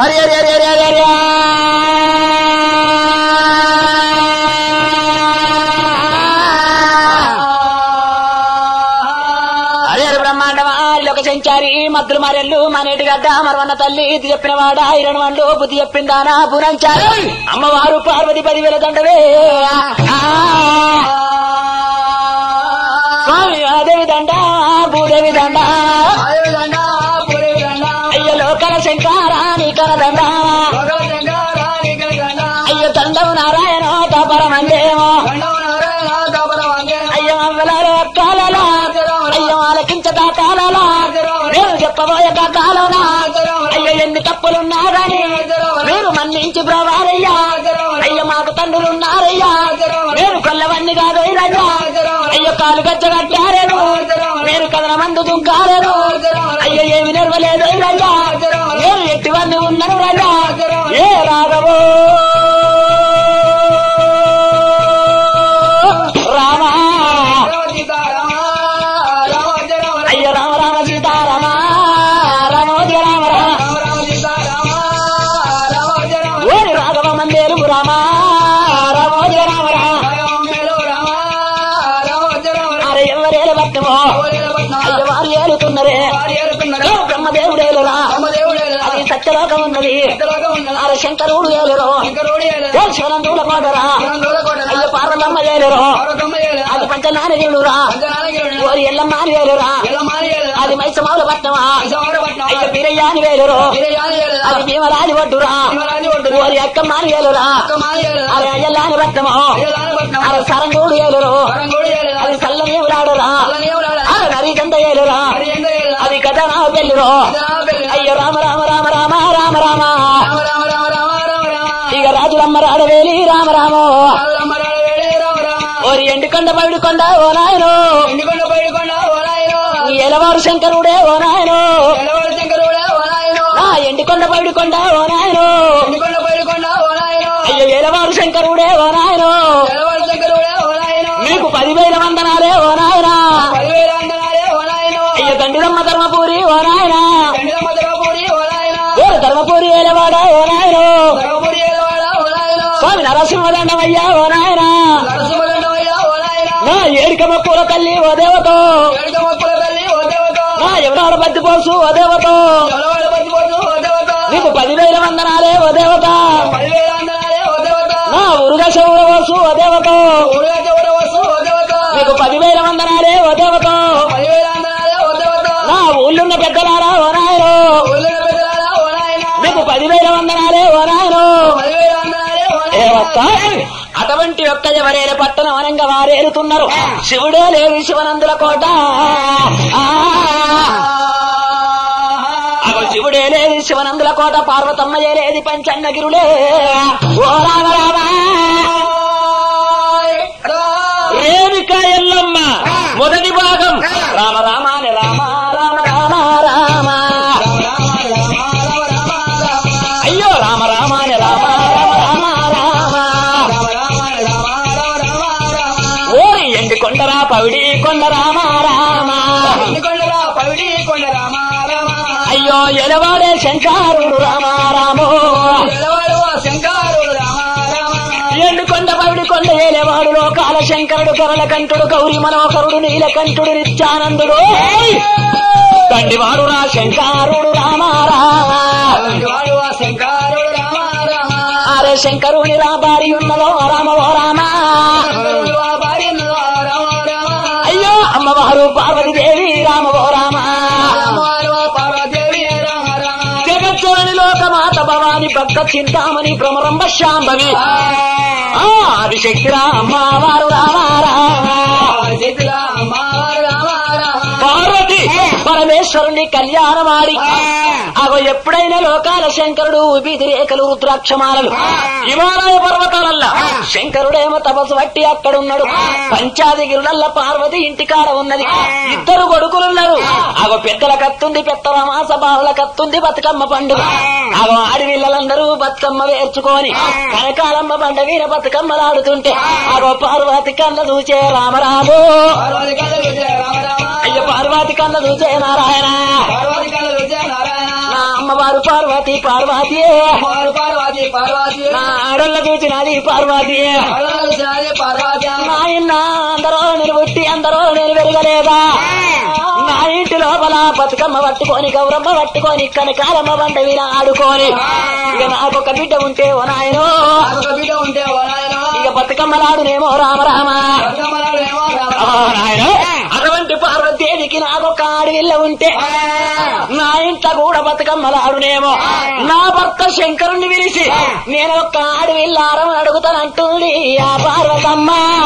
హరి హరి హరి హరి హరి హరి హరి హరి బ్రహ్మాండమా లోక సంచారి మద్దులు మరెల్లు మనేటి గడ్డ మరవన్న తల్లి ఇది చెప్పిన వాడ ఇరణ వండు బుద్ధి చెప్పిందానా పురంచారి అమ్మవారు పార్వతి పదివేల దండవే ఆ. స్వామి ఆదేవి దండ భూదేవి దండ అయ్య లోకల శంకారాని కనదండ అయ్య దండవు నారాయణ పరమందేమో అయ్య అమ్మలారో కాలలా అయ్య ఆలకించదా కాలలా నేను చెప్పబోయే కాలనా అయ్య ఎన్ని తప్పులున్నారని మీరు మన్నించి బ్రవారయ్యా అయ్య మాకు తండ్రులున్నారయ్యా మీరు కొల్లవన్నీ కాదు రయ్యా అయ్య కాలు గజ్జ కట్టారేను మీరు కథన మందు దుంకారేను అయ్య ఏమి నెరవలేదు రయ్యా నేను ఎట్టివన్నీ ఉన్నాను రయ్యా ఏ రాఘవో రామా అయ్య రామ రామ సీతారామ రామోజి రామ రామ ఓరి రాఘవ మందేరు రామ రామోజి రామ రామ అరే ఎవరేలు పట్టమో అయ్య వారు ఏలుతున్నరే ఏ బ్రహ్మదేవుడేలురా అది సత్యలోకం ఉన్నది అరే శంకరుడు ఏలురో ఏ శివనందుల కోటరా అయ్య పార్వతమ్మ ఏలురో అది పంచనారగిరుడురా ఓరి ఎల్లమ్మ అని వేలురా అది మైసమావుల పట్టమా అయ్య బీరయ్యాని వేలురో అది భీమరాని ఒడ్డురా ఓరి అక్కమ్మ అని వేలురా అరే అయ్యల్లాని పట్టమో అరే సరంగూడు ఏలురో అది సల్లమేవులాడురా అరే నరిగంత ఏలురా అది కథ నా పెళ్ళురో అయ్యో రామ రామ రామ రామ రామ రామ ఇక రాజులమ్మ రాడవేలి రామ రామో ఓరి ఎండుకొండ పవిడుకొండ ఓ నాయనో ఈ ఎలవారు శంకరుడే ఓ నాయనో నా ఎండుకొండ పవిడుకొండ ఓ నాయనో అయ్యో ఎలవారు శంకరుడే ఓ నాయనో మీకు పదివేల వందనాలే ఓ నాయనా అయ్యో దండిరమ్మ ధర్మపూరి ఓ నాయనా ఓ ధర్మపూరి ఏలవాడ ఓ నాయనో స్వామి నరసింహదండమయ్యా ఓ నాయనా నా ఏడికమ్మ పూల తల్లి ఓ దేవతో నా ఎవరాడ బద్ది పోసు ఓ దేవతో నీకు పదివేల వందనాలే ఓ దేవత నా ఉరుగ శవుల పోసు ఓ దేవతో నీకు పదివేల వందనాలే ఓ దేవతో నా ఊళ్ళున్న పెద్దలారా ఓ నాయనో మీకు పదివేల వందనాలే ఓ నాయనో ఏ ఒక్క అటువంటి ఒక్క ఎవరేల పట్టణం అనంగా వారేరుతున్నారు శివుడే లేదు శివనందుల కోట ఆ. అగో శివుడే లేదు శివనందుల కోట పార్వతమ్మయే లేది పంచన్నగిరులే ఓ రామ రామ రేణుక ఎల్లమ్మ మొదటి భాగం రామ రామాని రామ రామ రామ రామ అయ్యో రామ రామాని రామ రామ రామ రామ ఓరి ఎండి కొండరా పవిడి కొండ రామ రామ అయ్యో ఎలవాడే శంకారుడు రామ రామో ఎండు కొండ పవిడి కొండ ఏలేవాడు లోకాల శంకరుడు కరల కంఠుడు గౌరీ మనోహరుడు నీలకంఠుడు నిత్యానందుడు తండ్రివాడు రా శంకారుడు రామ రామ అరే శంకరుని రా భారీ ఉన్నదో రామ ఓ రామ అయ్యో అమ్మవారు పార్వతీదేవి రామ ఓ రామ జగచ్చోని లోకమాత భవాని భక్త చింతామణి భ్రమరంబ శాంభవి ఆ ఆదిశక్తిరా అమ్మవారు రామ రామ పార్వతి పరమేశ్వరుని కళ్యాణమాడి అగో ఎప్పుడైనా లోకాల శంకరుడు వీధి రేఖలు రుద్రాక్షమాలలు హిమాలయ పర్వతాలల్లా శంకరుడేమో తపస్సు పట్టి అక్కడున్నాడు పంచాదిగిరులల్ల పార్వతి ఇంటికాడ ఉన్నది ఇద్దరు కొడుకులున్నారు అగో పెద్దల కత్తుంది పెద్దల మాస బాలల కత్తుంది బతుకమ్మ పండుగ అగో ఆడవిళ్ళందరూ బతుకమ్మ వేర్చుకొని కనకాలమ్మ బండ వీర బతుకమ్మలాడుతుంటే అగో పార్వతి కన్న చూచే రామరాము అయ్య పార్వతి కన్న చూచే నారాయణ నా అమ్మ అమ్మవారు పార్వతి పార్వతి పార్వతి పార్వతి నా ఆడళ్ళ చూచినది పార్వతి పార్వతి నాయన అందరూ నేను పుట్టి అందరూ నేను వెరగలేదా నా ఇంటి లోపల బతుకమ్మ పట్టుకొని గౌరమ్మ పట్టుకొని కనకాలమ్మ బండ మీద ఆడుకొని ఇక నాకు ఒక బిడ్డ ఉంటే ఓ నాయనో బిడ్డ ఉంటే ఇక బతుకమ్మలాడునేమో రామ రామ ఆ, నాయనా, అటువంటి పార్వతీదేవికి నాకొక ఆడవిల్ల ఉంటే నా ఇంట్లో కూడా బతుకమ్మలాడునేమో నా భర్త శంకరుణ్ణి పిలిచి నేను ఒక ఆడవిల్లారం అడుగుతానంటుంది ఆ పార్వతమ్మ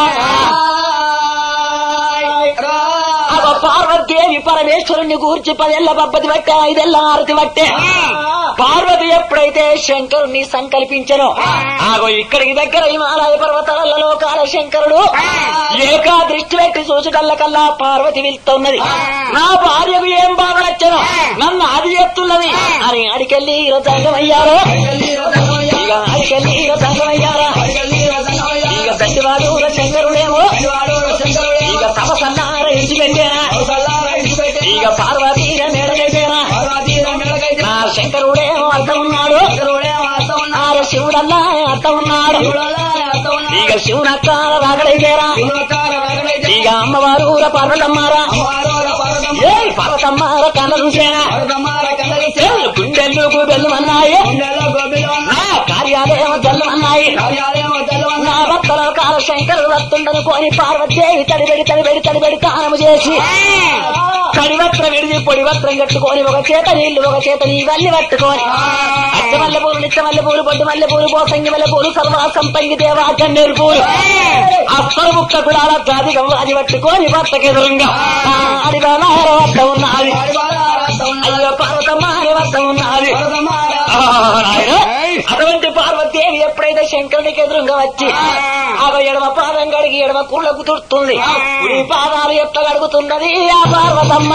ఆ పార్వతీదేవి పరమేశ్వరుణ్ణి కూర్చి పదేళ్ల పబ్బతి పట్టే ఐదేళ్ల ఆరతి పట్టే పార్వతి ఎప్పుడైతే శంకరుణ్ణి సంకల్పించను ఆగో ఇక్కడికి దగ్గర హిమాలయ పర్వతాల లోకాల శంకరుడు ఏకా దృష్టి పెట్టి చూచుకల్లకల్లా పార్వతి వెళ్తున్నది నా భార్యకు ఏం బాధ నచ్చను నన్ను అది చెప్తున్నది అని అడికెళ్ళి ఈరోజు సంగమయ్యారో ఇక అడికెళ్ళి ఈరోజు సంగమయ్యారా ఇక గట్టివాడు శంకరుడేమో ఇక తపసన్నార ఇడిచిపెట్టానా ఇక పార్వతీ మేడగైతేనా నా శంకరుడేమో అర్థం ఉన్నాడు ఆ శివుడల్లా అర్థం ఉన్నాడు ఇక శివునక్క రాగడైతేరా ఇక అమ్మవారు ఊర పార్వతమ్మారా ఏ పార్వతమ్మార కళ్ళ చూసేనా ఏ గుండెల్లుకు బెల్లమన్నాయి నా కార్యాలయం జల్లమన్నాయి నా భక్తుల కాల శంకరుడు వస్తుండను కోని పార్వతీదేవి తడిబెడి తడిబెడి తడిబెడి తానము చేసి కడివత్రం విడిచి పొడి వస్త్రం కట్టుకొని ఒక చేత నీళ్లు ఒక చేత నీ వల్లి పట్టుకొని అచ్చ మల్లె పూలు నిత్య మల్లె పూలు బొడ్డు మల్లె పూలు పోసంగి మల్లె పూలు సర్వాసం పంగి దేవా కన్నేరు పూలు అప్పరు ముక్క గుడాల జాతి గవ్వాది పట్టుకొని భర్తకి ఎదురుగా ఆడి బాలార వద్ద ఉన్నది అయ్యో పార్వతమ్మ అని వద్ద ఉన్నది ఆ, నాయన, అటువంటి పార్వతీదేవి ఎప్పుడైతే శంకరునికి ఎదురుగా వచ్చి ఆమె ఎడమ పాదం కడిగి ఎడమ కుళ్ళకు తుడుతుంది ఈ పాదాలు ఎట్లా కడుగుతున్నది ఆ పార్వతమ్మ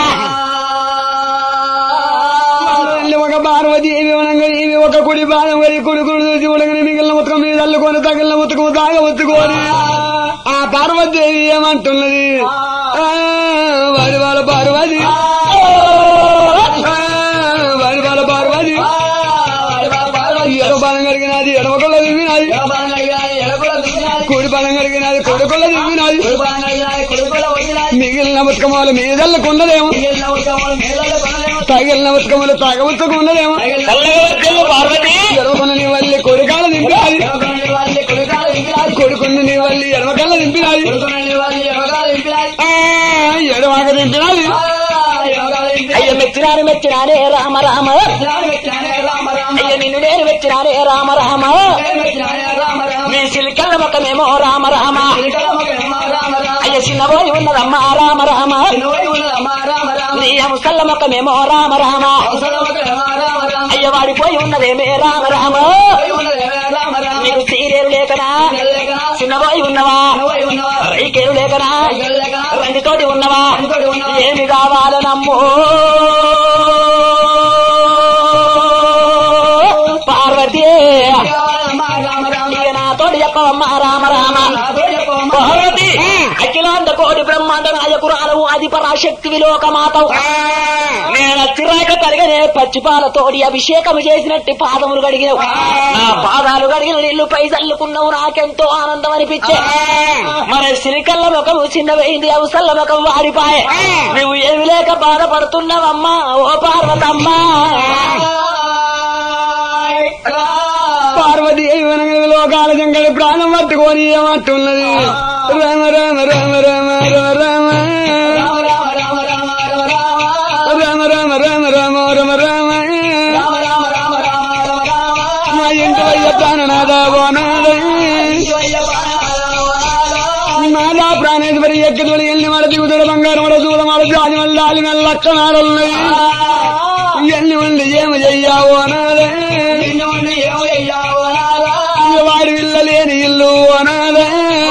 తల్లి ఒక పార్వతి ఇవి వనంగా ఇవి ఒక కుడి పాదం వరి కుడి కుడి చూసి ఉడగని మిగిలిన ఉతకం మీద అల్లుకొని తగిలిన ఉతకం తాగ ఉత్తుకొని ఆ పార్వతీదేవి ఏమంటున్నది ఆ, వారి వాళ్ళ పార్వతి ఆ, వారి వాళ్ళ పార్వతి ఎడమ పాదం కడిగినది ఎడమ కొల్ల దిగినది కుడి పాదం కడిగినది కుడి కొల్ల దిగినది మిగిలిన ఉతకమాలు మీదల్లుకున్నదేమో తగిలిన ఉతకములు తాగ ఉత్తకున్నదేమో తెల్లగొద్దెలు పార్వతి ఎడమకొన్న నీ వల్లి కొడుకాల దింపినాది కొడుకున్న నీ వల్లి ఎడమకల్ల దింపినాది ఆ, ఎడమాక దింపినాది అయ్య మెచ్చినాను మెచ్చినానే రామ రామ అయ్య నిన్ను నేను మెచ్చినానే రామ రామ మీ సిలికల్ల ముఖమేమో రామ రామ అయ్య చిన్నబోయి ఉన్నదమ్మా రామ రామ నీ ముసల్ల ముఖమేమో రామ రామ అయ్య వాడిపోయి ఉన్నదేమే రామ రామ నీకు తీరేరు లేకనా చిన్నబోయి ఉన్నవా రైకేరు లేకనా రండితోటి ఉన్నవా ఏమి కావాలనమ్మో పార్వతి ఇక నాతోటి చెప్పవమ్మా రామ రామ పార్వతి అఖిలాండ కోటి బ్రహ్మాండ నాయకురాలవు అది పరాశక్తి విలోకమాతవు నేను అచ్చిరాక తరగనే పచ్చిపాలతోడి అభిషేకం చేసినట్టు పాదములు కడిగినవు నా పాదాలు కడిగిన నీళ్లు పై చల్లుకున్నావు నాకెంతో ఆనందం అనిపించే మరి సిరికల్ల ముఖము చిన్నవైంది అవసల్ల ముఖం వాడిపాయే నువ్వు ఏమి లేక బాధపడుతున్నావమ్మా ఓ పార్వతమ్మా పార్వతి వనంగా లోకాల జంగడి ప్రాణం పట్టుకొని ఏమంటున్నది రామ రామ రామ రామ రామ రామ రామ రామ రామ రామ రామ రామ మా ఇంటి వయ్య ప్రాణనాథ బోనాథ నాదా ప్రాణేశ్వరి ఎక్కడి ఎన్ని మడ దిగుతుడు బంగారం మడ చూడ మడ జాతి మళ్ళీ ఆలి మెల్ల లక్షణాలున్నాయి ఎన్ని మంది ఏమి చెయ్యావో నాదే వాడి విల్లలేని ఇల్లు అనాదే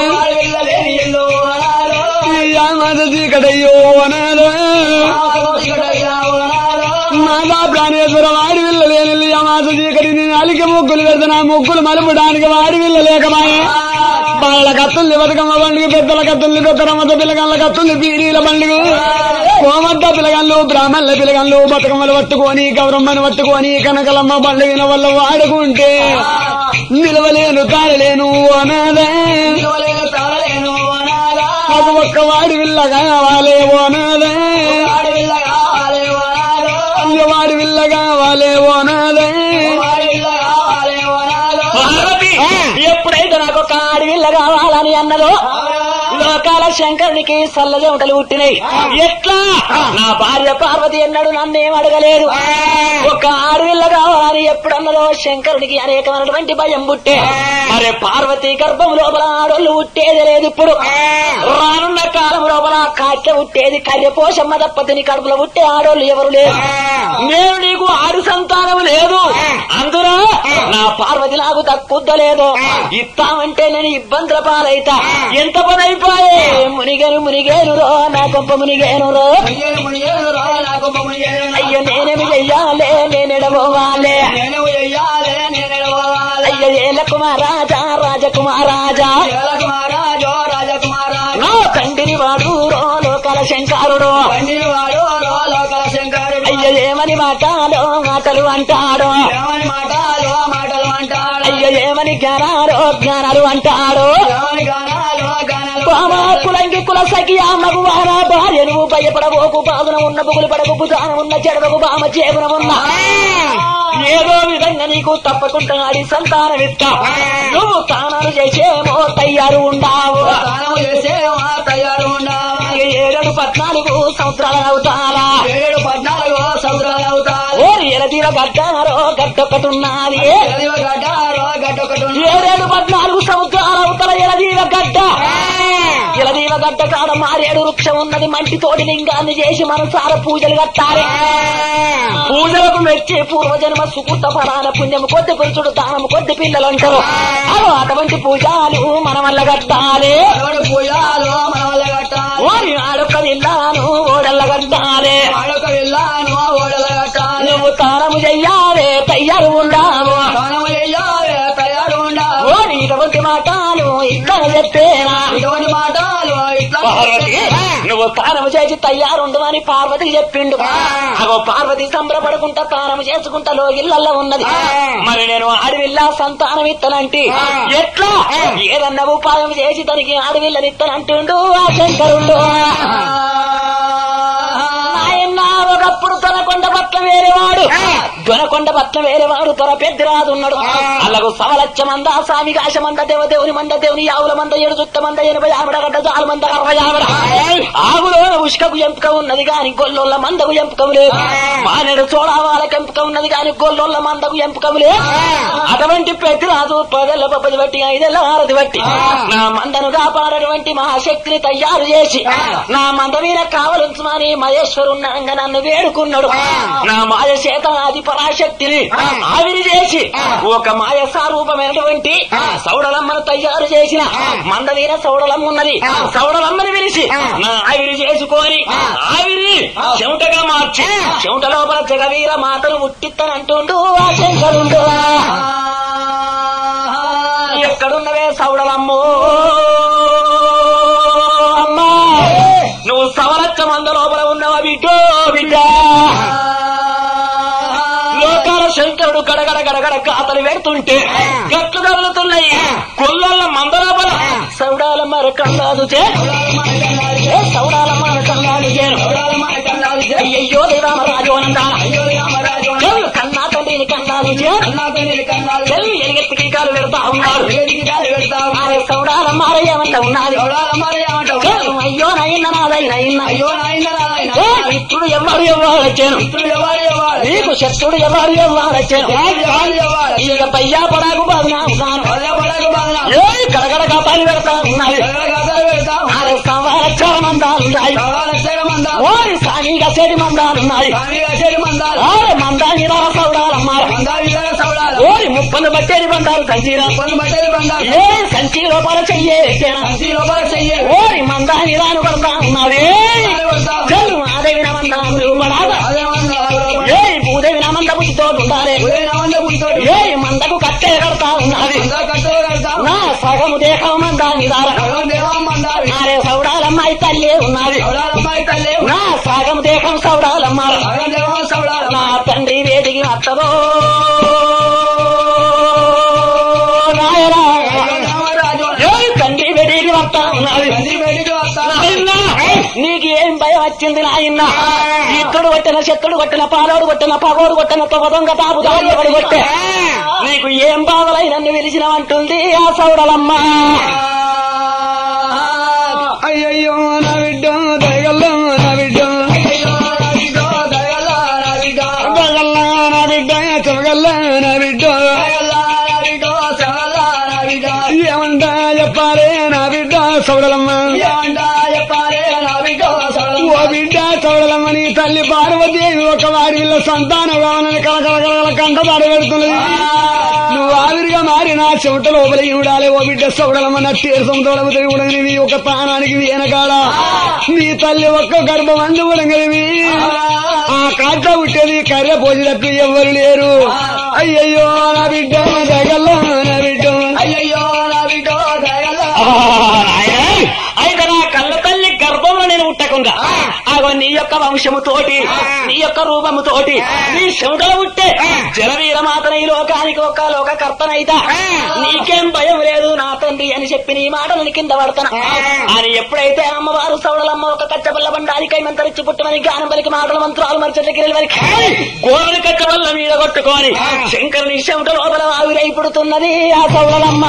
యామాద చీకటయ్యో అనాదే నాదా ప్రాణేశ్వర వాడి విల్లలేని ఇల్లు యామాద చీకటి నేను అలికి ముగ్గులు పెడతా నా ముగ్గులు మలుపడానికి వాడి విల్ల లేకమాయే బాలల కత్తుల్ని బతుకమ్మ పండుగ పెద్దల కత్తుల్ని పెద్దరమ్మత పిల్లగాళ్ళ కత్తుల్ని పీరీల పండుగ కోమంత పిల్లగాళ్ళు బ్రాహ్మణుల పిల్లగాళ్ళు బతుకమ్మలు పట్టుకొని గౌరమ్మని పట్టుకొని కనకలమ్మ పండుగన వల్ల వాడుకుంటే నిలవలేను తాళలేను అనాదే నిలవలేను, తాళలేను, అనాథ. నాకు ఒక్క వాడి విల్ల కావాలే ఓనాదే వాడి విల్ల కావాలి, అనాథ. వాడి విల్ల కావాలే ఓనాదే వాడి విల్ల కావాలి, అనాథ. పార్వతి ఎప్పుడైతే నాకు ఒక అడవిల్ల కావాలని అన్నదో లోకాల శంకరునికి సల్లజమటలు పుట్టినాయి ఎట్లా నా భార్య పార్వతి ఎన్నడు నన్నేం అడగలేదు ఒక ఆడవిల్ల కావాలని ఎప్పుడన్నదో శంకరునికి అనేకమైనటువంటి భయం పుట్టే మరి పార్వతి గర్భం లోపల ఆడోళ్ళు పుట్టేది లేదు ఇప్పుడు రానున్న కాలం లోపల కాట్య పుట్టేది కర్యపోషమ్మ తప్పతిని కడుపులో పుట్టే ఆడోళ్ళు ఎవరు లేరు నేను నీకు ఆరు సంతానం లేదు అందులో నా పార్వతి నాకు తక్కుద్దలేదు ఇస్తామంటే నేను ఇబ్బందుల పాలైతా ఎంత పని అయిపోయే మునిగేను మునిగేను రో నా గొప్ప మునిగేను రో మునిగేను, మునిగేను, రా, నాకు ఒక మునిగేను. అయ్యో నేనేమి చెయ్యాలే నేనెడబోవాలే నేను వెయ్యాలే, నేను ఎడవాలి. అయ్యో ఏల కుమారాజా రాజకుమారాజా జలకుమారాజో, రాజకుమారాజో. నా తండ్రిని వాడు రో లోకల శంకరుడు పండిన వాడు, రో, లోకల శంకరుడు. అయ్యో ఏమని మాటలో మాటలు అంటాడు ఏమని మాటలు, మాటలు అంటాడు. అయ్యో ఏమని జ్ఞానాలు జ్ఞానాలు అంటాడు ఏమని గానాలు, గానాలు బామా అంటాడు. కులంకి కుల సఖి అమ్మకు వాన భార్య నువ్వు భయపడబోకు బాధన ఉన్న బుగులు పడకు భుజాన ఉన్న చెడవకు బామ చేపున ఉన్న ఏదో విధంగా నీకు తప్పకుండా ఆడి సంతానం ఇస్తా నువ్వు తానాలు చేసేమో తయారు ఉండావు స్నానం చేసే మా తయారు ఉండాలి. ఏడు పద్నాలుగు సంవత్సరాలు అవుతారా ఏడు పద్నాలుగు సంవత్సరాలు అవుతాయి ఓ ఎలదీర గడ్డారో గడ్డొక్కటున్నది ఎదివ గడ్డారో గడ్డొకటి ఉంది. ఏడేడు పద్నాలుగు సంవత్సరాలు అవుతారా ఎలదీవ గడ్డ ఎలదీవ గడ్డ కాడ మారేడు వృక్షం ఉన్నది మంటి తోటి లింగాన్ని చేసి మనసార పూజలు కట్టాలి పూజలకు మెచ్చి పూర్వజన్మ సుకృత ఫలాన పుణ్యము కొద్ది పురుషుడు దానము కొద్ది పిల్లలు అంటారు అదో అటువంటి పూజలు మన వల్ల కట్టాలి ఎవడు పూజాలు మన వల్ల కట్టాలి ఓరి ఆడొక్క ఇల్లాను ఓడల్ల కట్టాలి వాడొక వెళ్ళాను ఓడల కట్టాలి నువ్వు తానము చెయ్యాలి తయ్యారు ఉండాము స్నానం చేయాలి తయారు ఉండాలి ఓరి ఇటువంటి మాటలు ఇట్లా చెప్పేనా ఇటువంటి మాటలు ఇట్లా పార్వతి నువ్వు తానము చేసి తయారుండు అని పార్వతికి చెప్పిండు అగో పార్వతి సంబరపడుకుంటా తానము చేసుకుంటా లో ఇళ్లలో ఉన్నది మరి నేను అడవిల్లా సంతానం ఇత్తనంటే ఎట్లా ఏదన్నా ఉపాయం చేసి తనకి అడవిల్లని ఇత్తనంటుండు ఆ శంకరుండు నాయన ఒకప్పుడు తొనకొండ పట్ల వేరేవాడు దొనకొండ పట్ల వేరేవాడు తొర పెద్దరాదు ఉన్నాడు అలాగూ సవలచ్చ మంద స్వామి కాశ మంద దేవదేవుని మంద దేవుని ఆవుల మంద ఏడు చుట్ట మంద ఎనభై ఆవిడ గడ్డ జాల మంద అరవై ఆవిడ ఆవులోన ఉష్కకు ఎంపిక ఉన్నది కాని గొల్లోళ్ళ మందకు ఎంపిక లేదు మానేడు చోడావాళ్ళకి ఎంపిక ఉన్నది కాని గొల్లోళ్ళ మందకు ఎంపిక లేదు అటువంటి పెద్దరాజు పదెల్ల పప్పది బట్టి ఐదెల్ల ఆరది బట్టి నా మందను కాపాడటువంటి మహాశక్తిని తయారు చేసి నా మంద మీద కావలించమని మహేశ్వరున్నాంగా నన్ను వేడుకున్నాడు నా మాయ చేత ఆది పరాశక్తిని ఆవిరి చేసి ఒక మాయ సారూపమైనటువంటి సౌడలమ్మను తయారు చేసిన మంద మీద సౌడలమ్మ ఉన్నది సౌడలమ్మని పిలిచి నా ఆవిరి చేసుకొని ఆవిరి చెమటగా మార్చి చెమట లోపల జగవీర మాటలు ఉట్టిత్తనంటుండు ఆ శంకరుండు ఎక్కడున్నవే సౌడలమ్మో అమ్మా నువ్వు సవలచ్చ మంద లోపల ఉన్నవా బిడ్డో బిడ్డ లోకాల శంకరుడు గడగడ గడగడ కాతలు పెడుతుంటే గట్లు కదులుతున్నాయి కొల్లల మంద లోపల సౌడాల మర కన్నాదు చే ఏ సౌడాల మర కన్నాదు చేను అయ్యయ్యో దేవామరాజు అనందాన చెల్లు కన్నా తండ్రిని కన్నాదు చే చెల్లు ఎలుగెత్తికి కాలు పెడతా ఉన్నాడు ఆరే సౌడాల మారయ్యమంట ఉన్నది చెల్లు అయ్యో నైన్న నాదైన ఏ మిత్రుడు ఎవరు ఎవరు వచ్చాను నీకు శత్రుడు ఎవరు ఎవరు వచ్చాను ఇక పయ్యా పడాకు బాధనా ఉన్నాను ఏ కడగడ కాపాలి పెడతా ఉన్నాయి ఆరే సంవత్సర మందాలు ఉన్నాయి ఓరి సామిగా చెడి మందాలు ఉన్నాయి ఓరి మందాని రా సౌడాలమ్మారు ఓరి ముప్పను బట్టేది బండారు సంచీరా ఏ సంచి లోపల చెయ్యే ఓరి మందాని రాను పడతా ఉన్నది చెల్లు ఆదేవి నమందాలు పడాదా ఏ భూదేవి నమంద బుద్ధితో ఉండాలి ఏ మందకు కట్టే కడతా ఉన్నది నా సగము దేహం మందాని దార నారే సౌడాలమ్మాయి తల్లి ఉన్నది నా సగం దేహం సౌడాలమ్మ నా తండ్రి వేదికి వత్తదో నాయనా ఏయ్ తండ్రి వేదికి వస్తా ఉన్నది నాయనా, నీకు ఏం భయం వచ్చింది నాయన ఇద్దడు కొట్టిన శత్రుడు కొట్టిన పాలోడు కొట్టిన పగోడు కొట్టిన తొగ దొంగ తాపు ఎవడు కొట్టే నీకు ఏం బాధలై నన్ను పిలిచినవంటుంది ఆ సౌడలమ్మ అయ్యయ్యో నా బిడ్డ దయగల్ల నా బిడ్డ దయగల్ల నా బిడ్డ చెమగల్ల నా బిడ్డ ఏమంటా చెప్పారే నా బిడ్డ సౌడలమ్మ ఓ బిడ్డ చౌడలమ్మ నీ తల్లి పార్వతీదేవి ఒక వారి వీళ్ళ సంతాన భావనని కలకల కలకల కంట దాడి పెడుతున్నది నువ్వు ఆవిరిగా మారి నా చెమట లోపలికి చూడాలి ఓ బిడ్డ చౌడలమ్మ నా తీర్థం తోడబుతుంది ఉడగనివి ఒక ప్రాణానికి వెనకాడ నీ తల్లి ఒక్క గర్భమందు ఉడగనివి ఆ కాట పుట్టేది కర్రె పోసి తప్పి ఎవ్వరు లేరు అయ్యయ్యో నా బిడ్డ జగల్లో నా బిడ్డ అయ్యయ్యో నా బిడ్డో దయగల అయితే నా కళ్ళ తల్లి గర్భంలో నేను ఉట్టకుండా అగో నీ యొక్క వంశము తోటి నీ యొక్క రూపము తోటి నీ చెమటలు ఉట్టే జలవీర మాతన ఈ లోకానికి ఒక లోక కర్తనైతా నీకేం భయం లేదు నా తండ్రి అని చెప్పి నీ మాటలను కింద పడతాను అని ఎప్పుడైతే అమ్మవారు సౌడలమ్మ ఒక కచ్చబల్ల బండారికై మంతరిచ్చి పుట్టమని గానం పలికి మాటలు మంత్రాలు మరిచెట్ల గిరి వరకు గోరని కచ్చబల్ల మీద కొట్టుకొని శంకరుని చెమట లోపల ఆవిరై పుడుతున్నది ఆ సౌడలమ్మ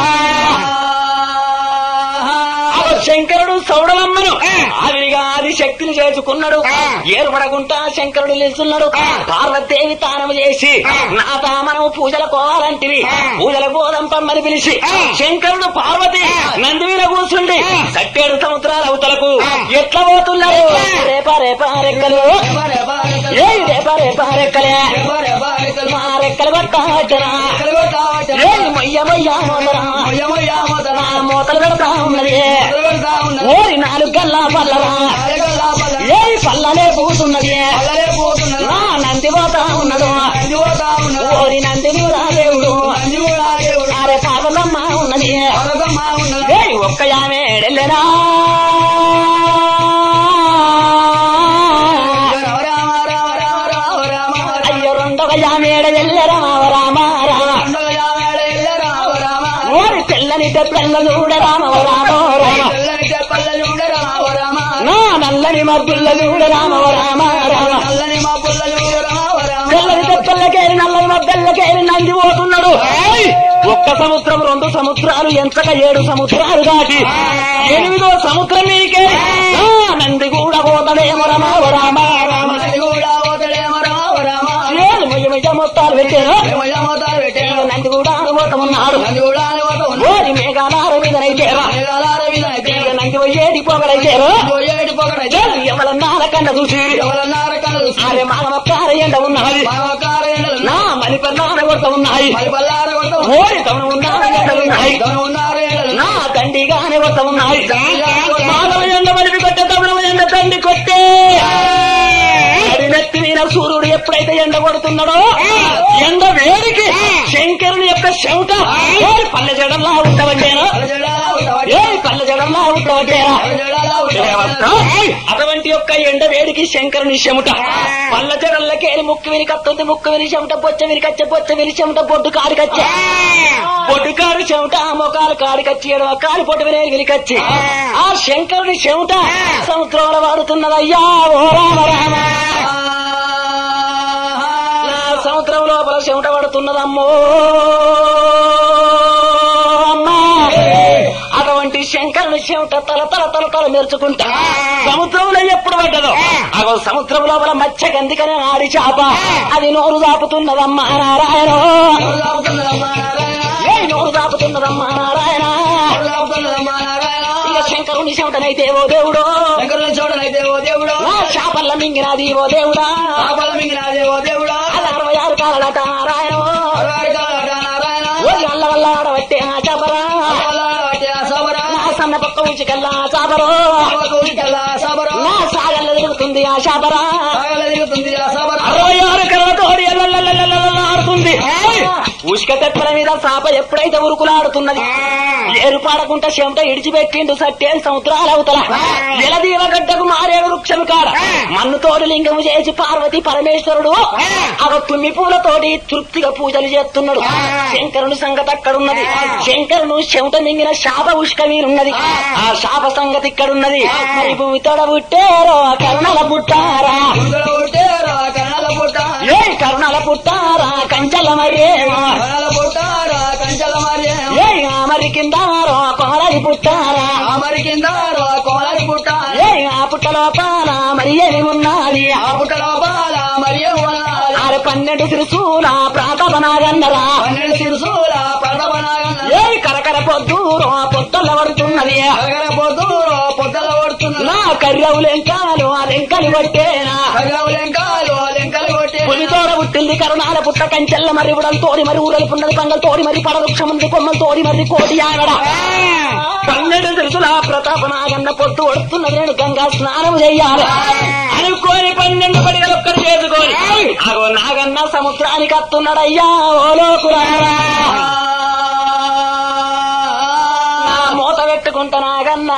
ఆ శంకరుడు సౌడలమ్మను ఆవిరిగా ఆది శక్తిని చేసుకున్నాడు ఏర్పడకుండా శంకరుడు నిలుస్తున్నాడు పార్వతీదేవి తానము చేసి నా తామనము పూజలు కోవాలంటివి పూజల పోదాం పమ్మని పిలిచి శంకరుడు పార్వతి నంది మీద కూర్చుండి సట్టేడు సముద్రాల అవతలకు ఎట్లా పోతున్నారు రేపా రేపా రెక్కలు ఏ రేపా రేపా రెక్కలే మా రెక్కలు పట్టాటరా ఏ మొయ్య మొయ్య మోతరా నా మూతలు పెడతా ఉన్నది ఓరి నాలుగు గల్లా పల్లరా ఏ పల్లలే పూతున్నది నా నంది పోతా ఉన్నడు ఓరి నందిని దేవుడు అరే పాపలమ్మ ఉన్నది ఏ ఒక్క యామేడెళ్ళరా అయ్యో రెండొక యామేడ వెళ్ళరా రామ రామ ఓరి తెల్లని తెల్ల చూడ రామ రామ రామ నా నల్లని మబ్బుల్ల చూడ రామ రామ రామ తెల్లని తెప్పల్లకేరి నల్లని మబ్బెల్లకేరి నంది పోతున్నాడు ఒక్క సముద్రం రెండు సముద్రాలు ఎంచక ఏడు సముద్రాలు దాటి ఎనిమిదో సముద్రం మీకే నంది కూడా పోతాడేమో రమ రామ రామ ఏడు ముయ్య ముయ్య మొత్తాలు పెట్టారు నంది కూడా పోతమున్నాడు ఓరి మేఘాలార మీదనైతేరా నంది పోయేది పొగడైతేరు ఎవరన్నార కన్న చూసి అరే మానవకార ఎండ ఉన్నది నా మణిపన్నార కొరత ఉన్నాయి ఓరి తమను ఉన్నార ఎండ ఉన్నాయి నా దండిగానే కొరత ఉన్నాయి మానవ ఎండ మనిపి కొట్టే తమను ఎండ తండ్రి కొట్టే అది నెత్తి మీద సూర్యుడు ఎప్పుడైతే ఎండ కొడుతున్నాడో ఎండ వేడికి శంకరుని యొక్క శంక ఓరి పల్లె జడంలా ఉండవంటేనా ఏ పల్లె జడంలా ఉండవంటేనా అటువంటి యొక్క ఎండ వేడికి శంకరుని చెమట పళ్ళ చెడల్లకేరి ముక్కు విని కత్తుంది ముక్కు విని చెమట బొచ్చ విని కచ్చ బొచ్చ విని చెమట బొడ్డు కాడి కచ్చే బొడ్డు కాడి చెమట మొకాలు కాడి కచ్చి ఎడమ కాలి పొట్టు వినే వినికచ్చి ఆ శంకరుని చెమట సముద్రంలో వాడుతున్నదయ్యా ఓ రామ రామ నా సముద్రం లోపల చెమట పడుతున్నదమ్మో అమ్మా అటువంటి శంకరుని చెమట తల తల తల తల మెరుచుకుంటా సముద్రంలో ఎప్పుడు పడ్డదో అగో సముద్రం లోపల మత్స్య గందికనే ఆడి చేప అది నోరు దాపుతున్నదమ్మా నారాయణ ఏ నోరు దాపుతున్నదమ్మా నారాయణ ఇక శంకరుని చెమటనైతే ఓ దేవుడో చూడనైతే ఓ దేవుడు నా చేపల్ల మింగినది ఓ దేవుడా ఆపల మింగినాదే ఓ దేవుడా అది అరవై ఆరు కాలట నారాయణ నారాయణ ఓ అల్ల వల్ల ఆడబట్టే ఆ చేపరా సబరా నా సన్న పక్క ఉంచుకెళ్ళా ఆ చేపరో సబరా నా సాగల్ల తిరుగుతుంది ఆ చేపరా దిగుతుంది సబరా అరవై ఆరు కళ్ళతో ఆడుతుంది ఉష్క తెప్పల మీద చాప ఎప్పుడైతే ఉరుకులాడుతున్నది ఏరుపాడకుంట చెమట ఇడిచిపెట్టిండు సట్టేలు సముద్రాల అవతల జలదీవగడ్డకు మారేడు వృక్షము కాడ మన్నుతోడు లింగము చేసి పార్వతి పరమేశ్వరుడు అవ తుమ్మి పూలతోటి తృప్తిగా పూజలు చేస్తున్నాడు శంకరుని సంగతి అక్కడున్నది శంకరును చెమట మింగిన శాప ఉష్క వీరున్నది ఆ శాప సంగతి ఇక్కడున్నది మరి భూమి తోడ పుట్టారో కరుణల పుట్టారా గుండెల పుట్టారా కన్నల పుట్టారా ఏ కరుణల పుట్టారా కంచల మరేమో కన్నల పుట్టారా కంచెల మరి ఏ మరి కిందారో కొమరది పుట్టారా అమరి కింద కోమలరి పుట్టారా ఏ ఆ పుట్టలో పాల మరి ఏమి ఉన్నది ఆ పుట్టల బాల మరియు ఉన్నది. ఆరు పన్నెండు తిరుసూల ప్రాతపనాగన్నరా పన్నెండు సిరుసూల పడవనాగన్న ఏ కరకర పొద్దురో పొత్తల పడుతున్నది కగర పొద్దురో పొద్దల పడుతున్నది నా కర్రవు లెంకాలు ఆ లెంకలు కొట్టేనా కగరవు లెంకాలు లెంకలు కొట్టి పులితోడ పుట్టింది కరుణాల పుట్ట కంచెల్ల మరి ఉడలు తోడి మరి ఊరలు పున్నది పంగలు తోడి మరి పడవృక్షముంది కొమ్మలు తోడి మరి కోటి ఆగడ పన్నెండు తెలుసులా ప్రతాపనాగన్న పొత్తు వడుతున్నది నేను గంగా స్నానం చెయ్యాలి అనుకోని పన్నెండు పడిగలు ఒక్కరు చేసుకొని అగో నాగన్న సముద్రానికి అత్తున్నాడయ్యా ఓ లోకులారా నా మూత పెట్టుకుంటా నాగన్నా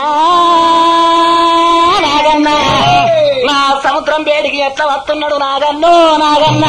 నాగన్నా నా సముద్రం వేడికి ఎట్లా వస్తున్నాడు నాగన్నో నాగన్నా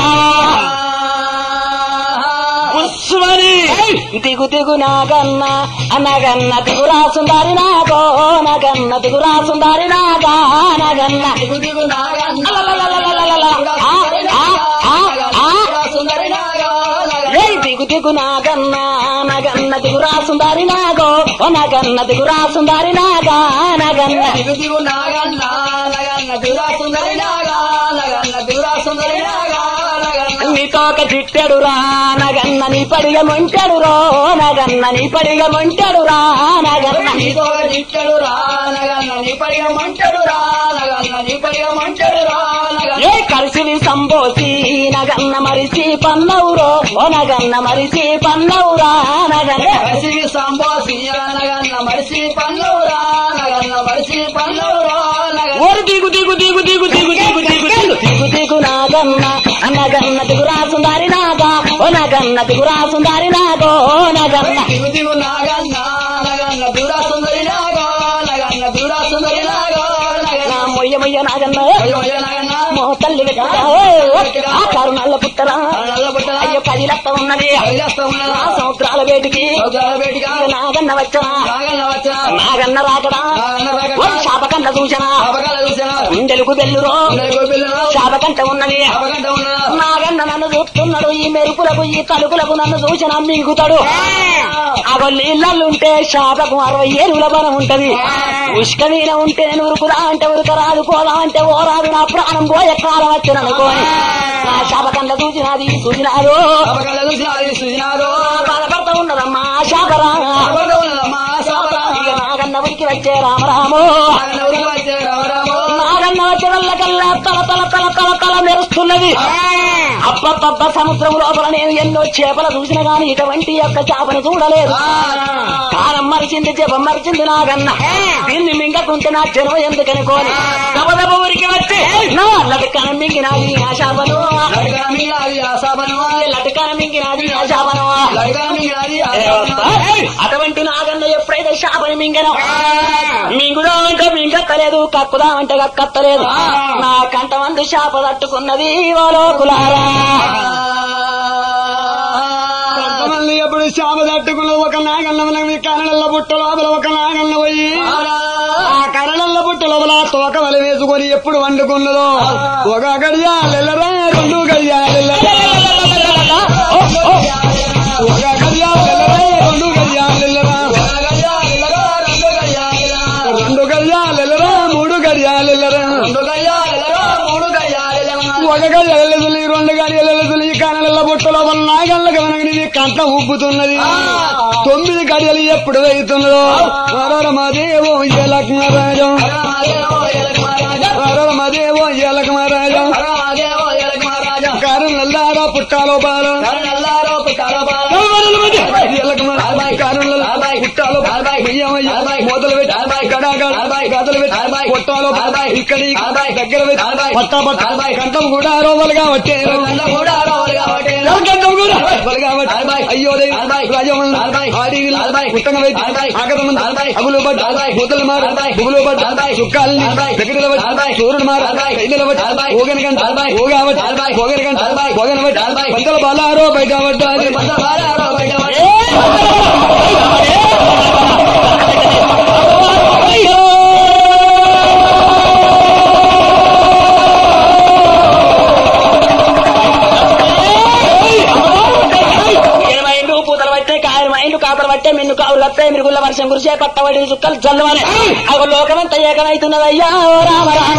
పుష్మని దిగు దిగు నాగన్న అనగన్న దిగురా సుందరి నాగో నగన్న దిగురా సుందరి నాగా నగన్న దిగు దిగు నాగన్న అలలలలలలల. ఆ, ఆ, ఆ, ఆ. సుందరి నాగా ఏ దిగు దిగు నాగన్న నగన్న దిగురా సుందరి నాగో ఓ నగన్న దిగురా సుందరి నాగా నగన్న దిగు దిగు నాగన్న నగన్న దిగురా సుందరి నాగా నగన్న దిగురా సుందరి నాగా నగన్న నీతోక చిట్టెడు రా నగన్న నీ పడిగ మొంటాడు రో నగన్న నీ పడిగ మొంటాడు రా నగన్న నీతో నిట్టడు రా నగన్న నీ పడిగ మంటడు రా నగన్న నీ పడిగ మంటడు రా నగన్న ఏ కలిసిని సంబోసి నగన్న మరిసి పన్నవురో ఓ నగన్న మరిసి పన్నవురా నగన్న మరిసి సంబోసియ నగన్న మరిసి పల్లవురా నగన్న మరిసి పల్లవురా నగన్న ఓరు దిగు దిగు దిగు దిగు దిగు దిగు దిగు దిగు దిగు దిగు నాగన్న అన్నగన్న దిగురా సుందారి నాగా ఓ నగన్న దిగురా సుందారి నాగో ఓ నగన్న దిగు దిగు నాగన్న నగన్న దిగురా సుందరి నాగా నగన్న దిగురా సుందరి నాగా నా నగన్న మొయ్య మొయ్య నాగన్న అయ్యో అయ్యో నగన్న మో తల్లి వెతుకుతా ఆ కరుణల్ల పుట్టరా నల్ల బుట్టల అయ్యో కదిలత్త ఉన్నది అయ్యేస్తా ఉన్నదా ఆ సముద్రాల వేటికి సౌదాల బేటిగా నాగన్న వచ్చరా నాగన్న వచ్చా నాగన్న రాకడా నాగన్న ఓ రాకడా శాపకండ సూచన అబకాల చూసానా గుండెలకు బెల్లురో పిల్లలు శాపకంట ఉన్నది అబకంట ఉన్నదా నాగన్న నన్ను చూస్తున్నాడు ఈ మెరుపులకు ఈ తలుపులకు నన్ను చూసిన మింగుతాడు అగో నీళ్ళల్లుంటే శాపకు అరవై ఏనుగుల బలం ఉంటది ఉష్క మీద ఉంటే నేను ఉరుకురా అంటే ఉరకరాదు పోదా అంటే ఓరాదు నా ప్రాణం పోయే కాలం వచ్చిన అనుకోని నా శాపకండ చూసినది చూసినారు అబకాల చూసినా చూసినారు బాధపడతా ఉన్నదమ్మా శాపరా అబకంట ఉన్నదమ్మా సాబరా ఇక నాగన్న ఉరికి వచ్చే రామరాము నాగన్న ఊరికి వచ్చే రామరాము నాగన్న వచ్చే వల్లకల్లా తల తల తల తల తల మెరుస్తున్నది అబ్బబ్బబ్బ సముద్రం లోపల నేను ఎన్నో చేపలు చూసిన గాని ఇటువంటి యొక్క చేపను చూడలేదు కాలం మరిచింది జపం మరిచింది నాగన్న దీన్ని మింగకుంటే నా జనం ఎందుకనుకోని దబదబ ఊరికి వచ్చి నా లటకన మింగినాది ఆ శాపను లడక మిగిలాది ఆ సాబను లటకన మింగినాది ఆ శాపను లడక మిగిలాది ఆ ఏ సాబను వస్తా? అటువంటి నాగన్న ఎప్పుడైతే శాపని మింగను మింగుదా అంటే మింగత్తలేదు కక్కుదా అంటే కక్కత్తలేదు నా కంట మందు శాప తట్టుకున్నది ఓ లోకులారా కొంతమంది ఎప్పుడు శాప తట్టుకున్న ఒక నాగన్న మనకి కరణల్ల బుట్ట లోపల ఒక నాగన్న పోయి ఆ కరణల్ల బుట్ట లోపల తోక వల వేసుకొని ఎప్పుడు వండుకున్నదో ఒక గడియాలెల్లరా రెండు గడియాలెల్లరా ఒక గడియాలెల్లరా రెండు గడియాలెల్లరా రెండు గడియాలెల్లరా మూడు గడియాలెల్లరా ఒక గడియాలెల్లుతులు రెండు గడియాలెల్లుతులు ఈ కరణల్ల బుట్ట లోపల నాగల్ల గమనకి కంట ఉబ్బుతున్నది తొమ్మిది గడియలు ఎప్పుడు వెళ్తున్నదో వరమదేవో ఏ లక్ష్మరాజం వరమదేవో ఏ లక్ష్మరాజం కారు నల్లారా పుట్టాలో బాల కారు పుట్టాలో మొదలు పెట్టి గడాగడ గదలు పెట్టి కొట్టాలో ఇక్కడ దగ్గర పెట్టి పట్టా పట్టా కంఠం కూడా రోవలుగా వచ్చే కూడా రావాలి కాబట్టి కంఠం కూడా రోవలు కాబట్టి అయ్యో రాజమన్ ఆడి పుట్టంగ పెట్టి ఆగదమన్ అగులు పట్టి బూతలు మారు బుగులు పట్టి చుక్కాలని దగ్గర పట్టి సూర్యుడు మారు కైదల పట్టి ఓగన గంట ఓగా పట్టి ఓగన గంట ఓగన పట్టి పంతల బాలారో బయట పట్టాలి మైండు పూతలు పట్టే కాయలు మైండు కాపలు పట్టే మిన్ను కావులు వస్తే మిరుగుల వర్షం కురిసే పట్టబడి చుక్కలు జల్లువని ఒక లోకమంత ఏకమైతున్నదయ్యా ఓ రామ రామ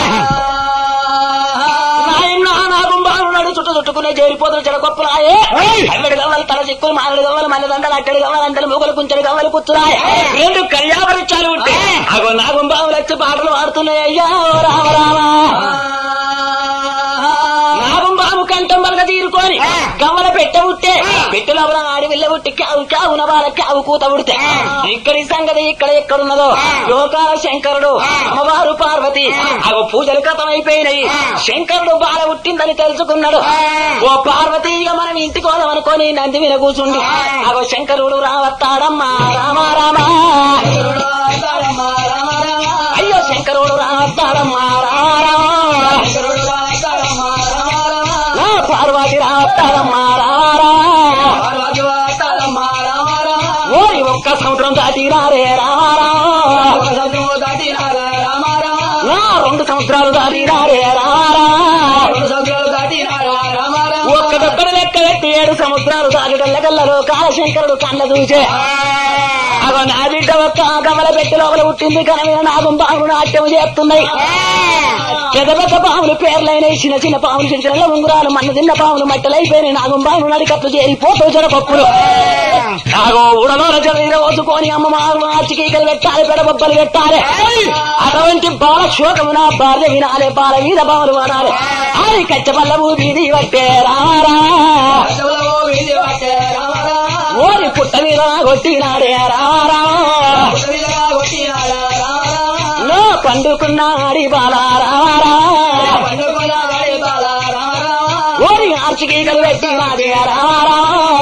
నాయనా నా గుంబాలు నడు చుట్టూ చుట్టుకునే చేరిపోతున్న చెడ గొప్పలాయే అల్లడి గవ్వలు తల చిక్కులు మానడు గవ్వలు మల్ల దండలు అట్టడి గవ్వలు అంతలు మూగలు కుంచెడు గవ్వలు కుచ్చురాయి రెండు కళ్యాణవృక్షాలు ఉంటే అగో నా గుంబాలు వచ్చి పాటలు పాడుతున్నాయి అయ్యా ఓ రామ రామ నాగం బాబు కంఠం వలక తీరుకొని గవ్వల పెట్ట ఉట్టే పెట్టెలో ఆడి వెళ్ళ ఉట్టి కావు కావున వాళ్ళ కావు కూత ఉడితే ఇక్కడి సంగతి ఇక్కడ ఎక్కడున్నదో లోకాల శంకరుడు అమ్మవారు పార్వతి అగో పూజలు కథమైపోయినాయి శంకరుడు బాల ఉట్టిందని తెలుసుకున్నాడు ఓ పార్వతి ఇక మనం ఇంటికి పోదాం అనుకొని నంది మీద కూర్చుండి అగో శంకరుడు రావత్తాడమ్మా రామ రామ అయ్యో శంకరుడు రావత్తాడమ్మా రామ రామ నా పార్వతి రావత్తాడమ్మా రామ రామ ఓరి ఒక్క సముద్రం దాటిరారే రారా నా రెండు సంవత్సరాలు దాటిరారే రారా ఒక్క దెబ్బలు లెక్క పెట్టి ఏడు సముద్రాలు దాటడం లెక్కలలో కాలశంకరుడు కళ్ళ చూసే అగో నా బిడ్డ ఒక్క గమల పెట్టి లోపల పుట్టింది కనమైన నాగం పాములు నాట్యం చేస్తున్నాయి పెద్ద పెద్ద పాములు పేర్లైనాయి చిన్న చిన్న పాములు చిన్న చిన్న ఉంగురాలు మన్న తిన్న పాములు మట్టలైపోయినాయి నాగం పాములు నడికట్లు చేరిపోతూ జడపప్పులు నాగో ఉడలో రచన ఓసుకొని అమ్మ మారు ఆచికీకలు పెట్టాలి పెడబొబ్బలు పెట్టాలి అటువంటి బాల శోకము నా భార్య వినాలి బాల వీర బావలు వాడాలి అది కచ్చబల్ల వీధి పట్టే రారా ఓరి పుట్ట మీద కొట్టినాడే రారా లో పండుకున్నాడి బాల రారా ఓరి ఆర్చికీకలు పెట్టినాడే రారా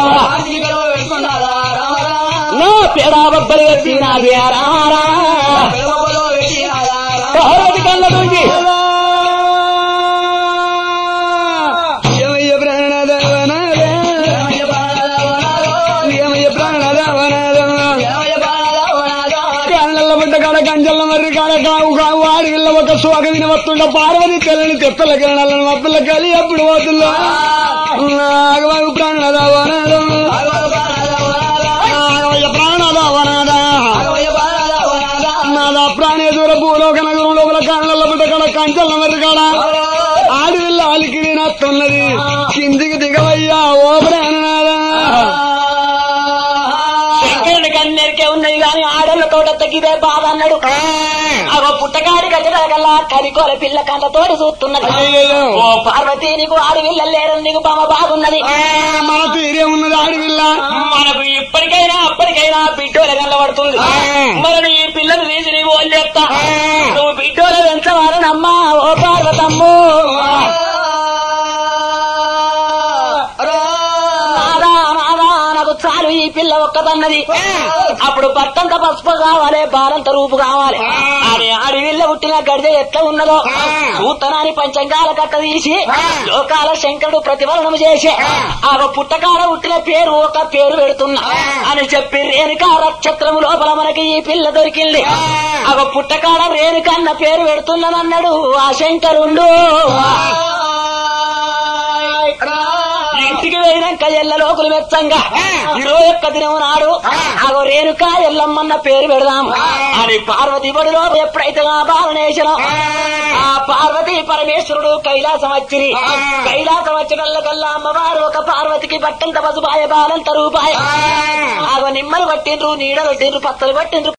లో పేడా బొబ్బలు పెట్టినాడే రారా పార్వతి కళ్ళ నుంచి ఏమయ్య ప్రాణదవనాలే ఏమయ్య ప్రాణదవనాలే కాళ్ళ పడ్డ కాడ గంజల్ల మర్రి కాడ కావు కావు ఆడి వెళ్ళ ఒక సోక విన వస్తుండ పార్వతి తెల్లని తెప్పల కిరణాలను మబ్బుల కలి ఎప్పుడు పోతుందో నాగవాగు ప్రాణదవనాలు నాగవయ్య ప్రాణదవనాదా నాదా ప్రాణేశ్వర భూలోక నగరం లోపల కాళ్ళ పడ్డ కాడ కంచెల్ల మర్రి కాడ ఆడి వెళ్ళ అలికి వినస్తున్నది కిందికి దిగవయ్యా ఓ ప్రాణనాదా శంకరుడి కన్నెరికే ఉన్నది గాని ఆడళ్ళ తోట తగ్గిదే బాధ అన్నాడు అగో పుట్టగాడి గజరగల్లా కరికోల పిల్ల కంట తోటి చూస్తున్నది అయ్యయ్యో. ఓ పార్వతి నీకు ఆడి వీళ్ళలేరు నీకు బామ బాగున్నది మన తీరే ఉన్నది ఆడవిల్ల మనకు ఇప్పటికైనా అప్పటికైనా బిడ్డోల కనబడుతుంది మరి ఈ పిల్లను తీసి నీవు వదిలేస్తా నువ్వు బిడ్డోల పెంచవాలనమ్మా ఓ పార్వతమ్ము నాదా, నాదా, నాకు చాలు ఈ పిల్ల ఒక్కదన్నది అప్పుడు భర్తంత పసుపు కావాలి బాలంత రూపు కావాలి అని ఆడి వీళ్ళ పుట్టిన గడిద ఎట్లా ఉన్నదో సూతనాని పంచంగాల కట్ట తీసి లోకాల శంకరుడు ప్రతిఫలనం చేసి ఆ పుట్టకాల పుట్టిన పేరు ఒక పేరు పెడుతున్నా అని చెప్పి రేణుక నక్షత్రము లోపల మనకి ఈ పిల్ల దొరికింది ఆ పుట్టకాడ రేణుక అన్న పేరు పెడుతున్నానన్నాడు ఆ శంకరుండు ఇంటికి పోయినాక ఎల్ల లోకులు మెచ్చంగా ఇరవై ఒక్క దినం నాడు అగో రేణుక ఎల్లమ్మన్న పేరు పెడదాం అని పార్వతి బడిలో ఎప్పుడైతే ఆ బాలనేశనం ఆ పార్వతి పరమేశ్వరుడు కైలాసం వచ్చిరి కైలాసం వచ్చినల్లకల్లా అమ్మవారు ఒక పార్వతికి బట్టంత పసుపాయ బాలంత రూపాయ ఆగో నిమ్మలు పట్టిండ్రు నీడలు పట్టిండ్రు పత్తలు పట్టిండ్రు